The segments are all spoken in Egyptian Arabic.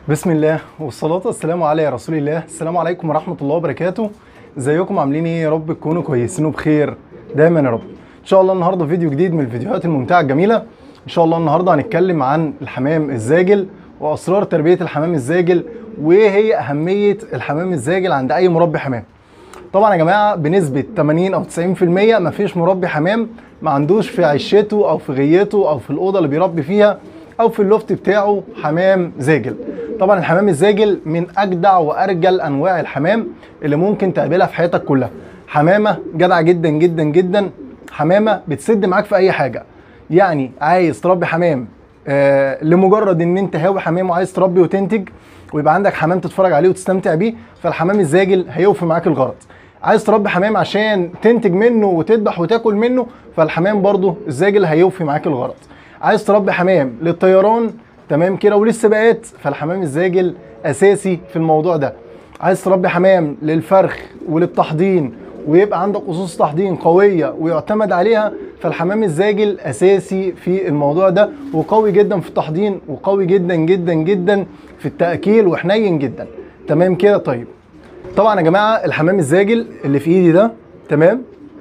بسم الله والصلاة والسلام على رسول الله السلام عليكم ورحمة الله وبركاته ازيكم عاملين ايه يا رب تكونوا كويسين وبخير دايما يا رب ان شاء الله النهارده فيديو جديد من الفيديوهات الممتعة الجميلة ان شاء الله النهارده هنتكلم عن الحمام الزاجل واسرار تربية الحمام الزاجل وايه هي اهمية الحمام الزاجل عند اي مربي حمام طبعا يا جماعه بنسبه 80 او 90% مفيش مربي حمام ما عندوش في عشته او في غيته او في الاوضه اللي بيربي فيها او في اللوفت بتاعه حمام زاجل طبعا الحمام الزاجل من اجدع وارجل انواع الحمام اللي ممكن تقابلها في حياتك كلها حمامه جدعه جدا جدا جدا حمامه بتسد معاك في اي حاجه يعني عايز تربي حمام آه لمجرد ان انت هاوي حمام وعايز تربي وتنتج ويبقى عندك حمام تتفرج عليه وتستمتع بيه فالحمام الزاجل هيوفي معاك الغرض عايز تربي حمام عشان تنتج منه وتذبح وتاكل منه فالحمام برضه الزاجل هيوفي معاك الغرض عايز تربي حمام للطيران تمام كده وللسباقات فالحمام الزاجل اساسي في الموضوع ده عايز تربي حمام للفرخ وللتحضين ويبقى عندك اسس تحضين قويه ويعتمد عليها فالحمام الزاجل اساسي في الموضوع ده وقوي جدا في التحضين وقوي جدا جدا جدا في التاكيل وحنين جدا تمام كده طيب طبعا يا جماعه الحمام الزاجل اللي في ايدي ده تمام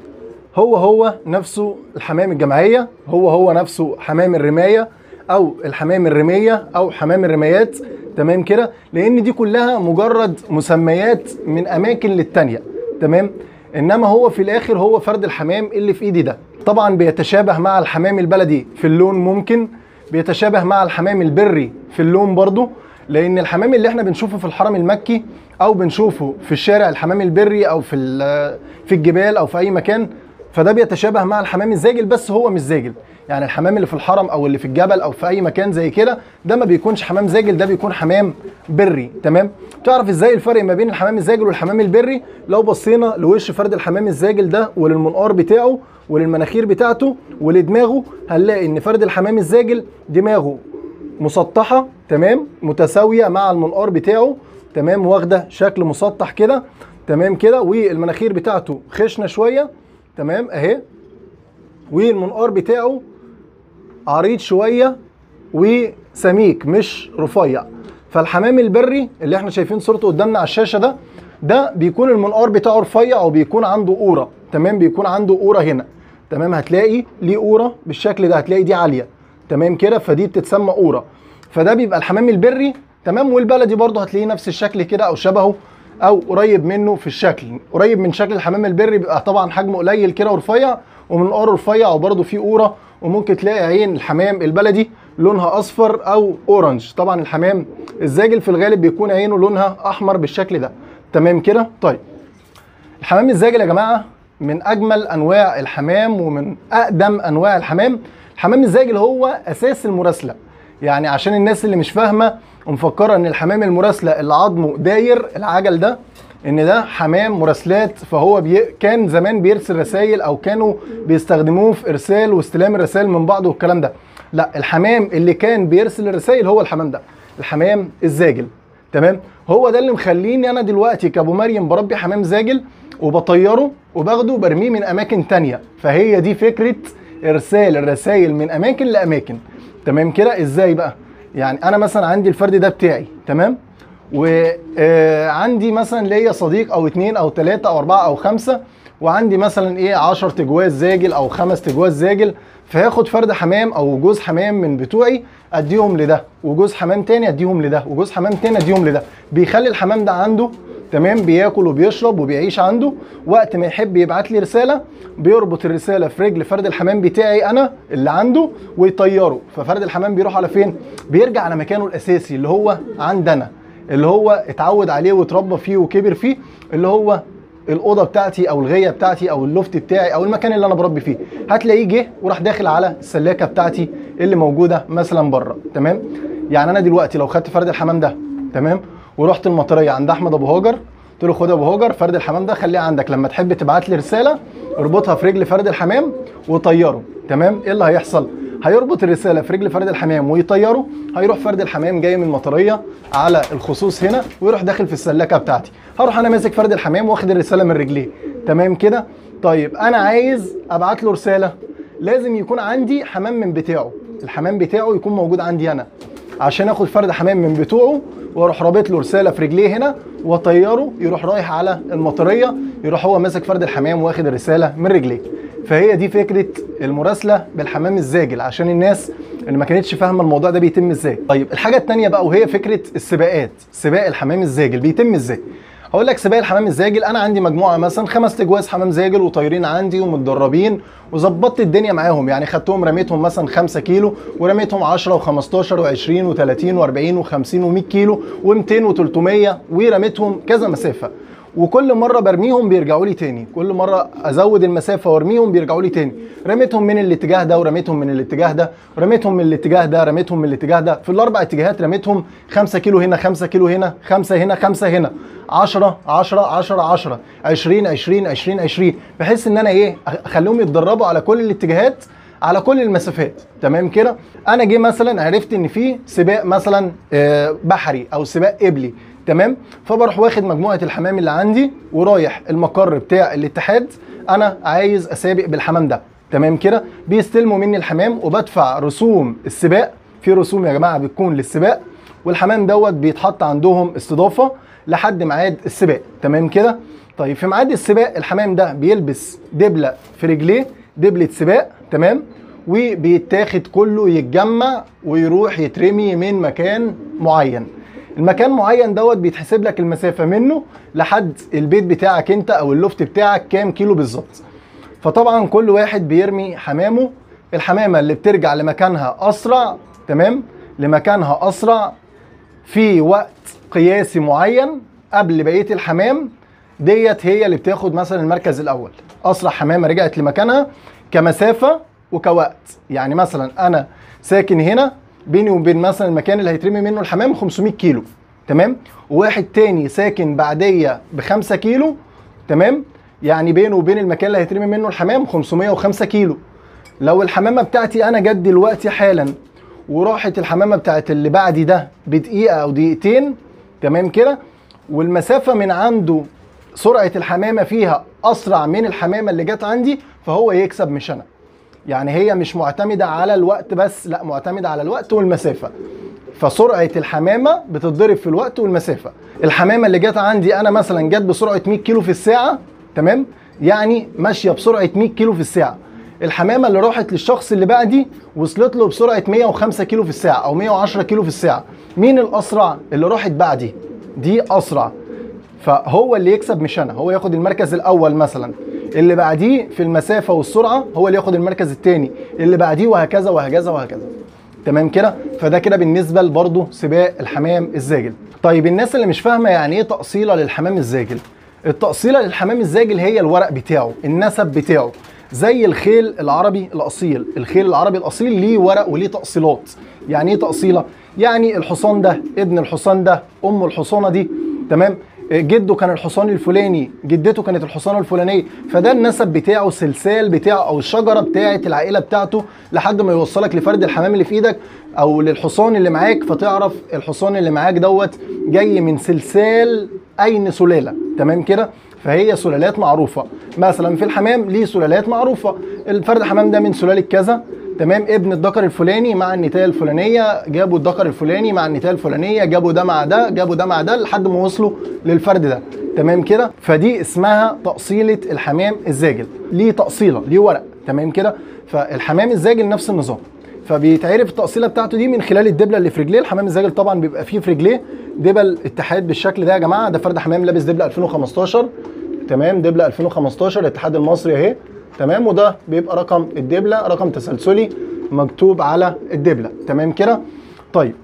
هو هو نفسه الحمام الجماعيه هو هو نفسه حمام الرمايه او الحمام الرميه او حمام الرمايات تمام كده لان دي كلها مجرد مسميات من اماكن للتانيه تمام انما هو في الاخر هو فرد الحمام اللي في ايدي ده طبعا بيتشابه مع الحمام البلدي في اللون ممكن بيتشابه مع الحمام البري في اللون برضه لان الحمام اللي احنا بنشوفه في الحرم المكي او بنشوفه في الشارع الحمام البري او في في الجبال او في اي مكان فده بيتشابه مع الحمام الزاجل بس هو مش زاجل يعني الحمام اللي في الحرم او اللي في الجبل او في اي مكان زي كده ده ما بيكونش حمام زاجل ده بيكون حمام بري تمام تعرف ازاي الفرق ما بين الحمام الزاجل والحمام البري لو بصينا لوش فرد الحمام الزاجل ده وللمنقار بتاعه وللمناخير بتاعته ولدماغه هنلاقي ان فرد الحمام الزاجل دماغه مسطحه تمام متساويه مع المنقار بتاعه تمام واخده شكل مسطح كده تمام كده والمناخير بتاعته خشنه شويه تمام اهي والمنقار بتاعه عريض شويه وسميك مش رفيع فالحمام البري اللي احنا شايفين صورته قدامنا على الشاشه ده ده بيكون المنقار بتاعه رفيع وبيكون عنده قوره تمام بيكون عنده قوره هنا تمام هتلاقي ليه قوره بالشكل ده هتلاقي دي عاليه تمام كده فدي بتتسمى قوره فده بيبقى الحمام البري تمام والبلدي برضه هتلاقيه نفس الشكل كده او شبهه او قريب منه في الشكل قريب من شكل الحمام البري بيبقى طبعا حجمه قليل كده ورفيع ومن قاره رفيع وبرضه فيه قوره وممكن تلاقي عين الحمام البلدي لونها اصفر او اورنج طبعا الحمام الزاجل في الغالب بيكون عينه لونها احمر بالشكل ده تمام كده طيب الحمام الزاجل يا جماعه من اجمل انواع الحمام ومن اقدم انواع الحمام الحمام الزاجل هو اساس المراسله يعني عشان الناس اللي مش فاهمه ومفكره ان الحمام المراسله اللي عظمه داير العجل ده ان ده حمام مراسلات فهو بي... كان زمان بيرسل رسائل او كانوا بيستخدموه في ارسال واستلام الرسائل من بعض والكلام ده لا الحمام اللي كان بيرسل الرسائل هو الحمام ده الحمام الزاجل تمام هو ده اللي مخليني انا دلوقتي كابو مريم بربي حمام زاجل وبطيره وباخده برميه من اماكن تانية فهي دي فكره ارسال الرسائل من اماكن لاماكن تمام كده ازاي بقى يعني انا مثلا عندي الفرد ده بتاعي تمام وعندي مثلا ليا صديق او اتنين او تلاتة او اربعة او خمسة وعندي مثلا ايه 10 تجواز زاجل او خمس تجواز زاجل فهاخد فرد حمام او جوز حمام من بتوعي اديهم لده وجوز حمام تاني اديهم لده وجوز حمام تاني اديهم لده بيخلي الحمام ده عنده تمام بياكل وبيشرب وبيعيش عنده وقت ما يحب يبعت لي رساله بيربط الرساله في رجل فرد الحمام بتاعي انا اللي عنده ويطيره ففرد الحمام بيروح على فين بيرجع على مكانه الاساسي اللي هو عندنا اللي هو اتعود عليه واتربى فيه وكبر فيه اللي هو الاوضه بتاعتي او الغيه بتاعتي او اللوفت بتاعي او المكان اللي انا بربي فيه هتلاقيه جه وراح داخل على السلاكه بتاعتي اللي موجوده مثلا بره تمام يعني انا دلوقتي لو خدت فرد الحمام ده تمام ورحت المطريه عند احمد ابو هاجر قلت له خد يا ابو هاجر فرد الحمام ده خليه عندك لما تحب تبعت لي رساله اربطها في رجل فرد الحمام وطيره تمام ايه اللي هيحصل هيربط الرساله في رجل فرد الحمام ويطيره هيروح فرد الحمام جاي من المطريه على الخصوص هنا ويروح داخل في السلاكه بتاعتي هروح انا ماسك فرد الحمام واخد الرساله من رجليه تمام كده طيب انا عايز ابعت له رساله لازم يكون عندي حمام من بتاعه الحمام بتاعه يكون موجود عندي انا عشان اخد فرد حمام من بتوعه واروح رابط له رساله في رجليه هنا واطيره يروح رايح على المطريه يروح هو ماسك فرد الحمام واخد الرساله من رجليه فهي دي فكره المراسله بالحمام الزاجل عشان الناس اللي ما كانتش فاهمه الموضوع ده بيتم ازاي طيب الحاجه الثانيه بقى وهي فكره السباقات سباق الحمام الزاجل بيتم ازاي هقول لك سباق الحمام الزاجل انا عندي مجموعه مثلا خمس تجواز حمام زاجل وطايرين عندي ومتدربين وظبطت الدنيا معاهم يعني خدتهم رميتهم مثلا 5 كيلو ورميتهم 10 و15 و20 و30 و40 و50 و100 كيلو و200 و300 ورميتهم كذا مسافه وكل مره برميهم بيرجعوا لي تاني كل مره ازود المسافه وارميهم بيرجعوا لي تاني رميتهم من الاتجاه ده ورميتهم من الاتجاه ده رميتهم من الاتجاه ده رميتهم من الاتجاه ده في الاربع اتجاهات رميتهم 5 كيلو هنا 5 كيلو هنا 5 هنا 5 هنا 10 10 10 10 20 20 20 20 بحيث ان انا ايه اخليهم يتدربوا على كل الاتجاهات على كل المسافات تمام كده انا جه مثلا عرفت ان في سباق مثلا آه، بحري او سباق قبلي تمام فبروح واخد مجموعه الحمام اللي عندي ورايح المقر بتاع الاتحاد انا عايز اسابق بالحمام ده تمام كده بيستلموا مني الحمام وبدفع رسوم السباق في رسوم يا جماعه بتكون للسباق والحمام دوت بيتحط عندهم استضافه لحد ميعاد السباق تمام كده طيب في ميعاد السباق الحمام ده بيلبس دبله في رجليه دبله سباق تمام وبيتاخد كله يتجمع ويروح يترمي من مكان معين المكان معين دوت بيتحسب لك المسافه منه لحد البيت بتاعك انت او اللوفت بتاعك كام كيلو بالظبط فطبعا كل واحد بيرمي حمامه الحمامه اللي بترجع لمكانها اسرع تمام لمكانها اسرع في وقت قياسي معين قبل بقيه الحمام ديت هي اللي بتاخد مثلا المركز الاول اسرع حمامه رجعت لمكانها كمسافه وكوقت يعني مثلا انا ساكن هنا بيني وبين مثلا المكان اللي هيترمي منه الحمام 500 كيلو تمام وواحد تاني ساكن بعديه ب 5 كيلو تمام يعني بينه وبين المكان اللي هيترمي منه الحمام 505 كيلو لو الحمامه بتاعتي انا جت دلوقتي حالا وراحت الحمامه بتاعت اللي بعدي ده بدقيقه او دقيقتين تمام كده والمسافه من عنده سرعه الحمامه فيها اسرع من الحمامه اللي جت عندي فهو يكسب مش انا يعني هي مش معتمده على الوقت بس لا معتمده على الوقت والمسافه فسرعه الحمامه بتتضرب في الوقت والمسافه الحمامه اللي جت عندي انا مثلا جت بسرعه 100 كيلو في الساعه تمام يعني ماشيه بسرعه 100 كيلو في الساعه الحمامه اللي راحت للشخص اللي بعدي وصلت له بسرعه 105 كيلو في الساعه او 110 كيلو في الساعه مين الاسرع اللي راحت بعدي دي اسرع فهو اللي يكسب مش انا هو ياخد المركز الاول مثلا اللي بعديه في المسافه والسرعه هو اللي ياخد المركز الثاني اللي بعديه وهكذا وهكذا وهكذا تمام كده فده كده بالنسبه برضه سباق الحمام الزاجل طيب الناس اللي مش فاهمه يعني ايه تاصيله للحمام الزاجل التاصيله للحمام الزاجل هي الورق بتاعه النسب بتاعه زي الخيل العربي الاصيل الخيل العربي الاصيل ليه ورق وليه تاصيلات يعني ايه تاصيله يعني الحصان ده ابن الحصان ده ام الحصانه دي تمام جده كان الحصان الفلاني جدته كانت الحصانه الفلانيه فده النسب بتاعه السلسال بتاعه او الشجره بتاعه العائله بتاعته لحد ما يوصلك لفرد الحمام اللي في ايدك او للحصان اللي معاك فتعرف الحصان اللي معاك دوت جاي من سلسال اين سلاله تمام كده فهي سلالات معروفه مثلا في الحمام ليه سلالات معروفه الفرد الحمام ده من سلاله كذا تمام ابن الذكر الفلاني مع النتايه الفلانيه جابوا الذكر الفلاني مع النتايه الفلانيه جابوا ده مع ده جابوا ده مع ده لحد ما وصلوا للفرد ده تمام كده فدي اسمها تأصيلة الحمام الزاجل ليه تأصيلة ليه ورق تمام كده فالحمام الزاجل نفس النظام فبيتعرف التأصيلة بتاعته دي من خلال الدبلة اللي في رجليه الحمام الزاجل طبعا بيبقى فيه في رجليه دبل اتحاد بالشكل ده يا جماعة ده فرد حمام لابس دبلة 2015 تمام دبلة 2015 الاتحاد المصري اهي تمام وده بيبقى رقم الدبلة رقم تسلسلي مكتوب على الدبلة تمام كده طيب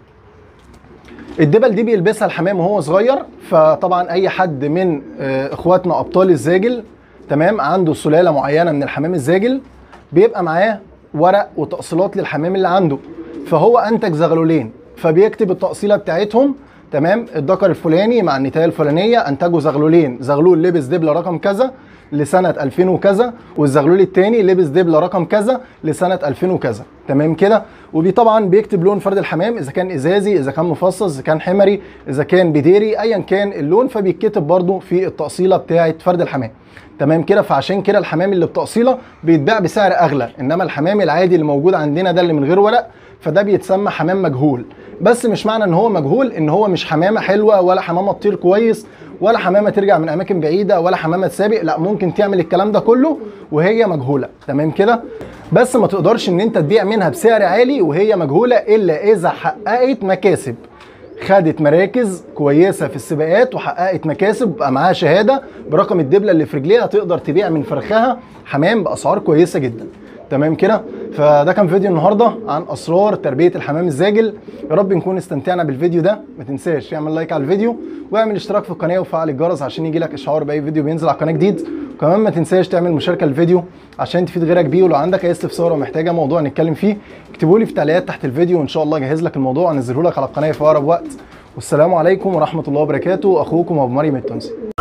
الدبل دي بيلبسها الحمام وهو صغير فطبعا اي حد من آه، اخواتنا ابطال الزاجل تمام عنده سلاله معينه من الحمام الزاجل بيبقى معاه ورق وتأصيلات للحمام اللي عنده فهو انتج زغلولين فبيكتب التأصيله بتاعتهم تمام الذكر الفلاني مع النتايه الفلانيه انتجوا زغلولين زغلول لبس دبله رقم كذا لسنه 2000 وكذا والزغلول الثاني لبس دبله رقم كذا لسنه 2000 وكذا تمام كده وبي طبعا بيكتب لون فرد الحمام اذا كان ازازي اذا كان مفصص اذا كان حمري اذا كان بديري ايا كان اللون فبيتكتب برده في التأصيله بتاعه فرد الحمام تمام كده فعشان كده الحمام اللي بتأصيله بيتباع بسعر اغلى انما الحمام العادي اللي موجود عندنا ده اللي من غير ورق فده بيتسمى حمام مجهول بس مش معنى ان هو مجهول ان هو مش حمامه حلوه ولا حمامه تطير كويس ولا حمامه ترجع من اماكن بعيده ولا حمامه تسابق لا ممكن تعمل الكلام ده كله وهي مجهوله تمام كده بس ما تقدرش ان انت تبيع منها بسعر عالي وهي مجهوله الا اذا حققت مكاسب خدت مراكز كويسه في السباقات وحققت مكاسب بقى معاها شهاده برقم الدبله اللي في رجليها تقدر تبيع من فرخها حمام باسعار كويسه جدا تمام كده فده كان فيديو النهارده عن اسرار تربيه الحمام الزاجل يا رب نكون استمتعنا بالفيديو ده ما تنساش تعمل لايك على الفيديو واعمل اشتراك في القناه وفعل الجرس عشان يجي لك اشعار باي فيديو بينزل على القناه جديد وكمان ما تنساش تعمل مشاركه للفيديو عشان تفيد غيرك بيه ولو عندك اي استفسار ومحتاجه موضوع نتكلم فيه اكتبوا لي في التعليقات تحت الفيديو وان شاء الله اجهز لك الموضوع وانزله لك على القناه في اقرب وقت والسلام عليكم ورحمه الله وبركاته اخوكم ابو مريم التونسي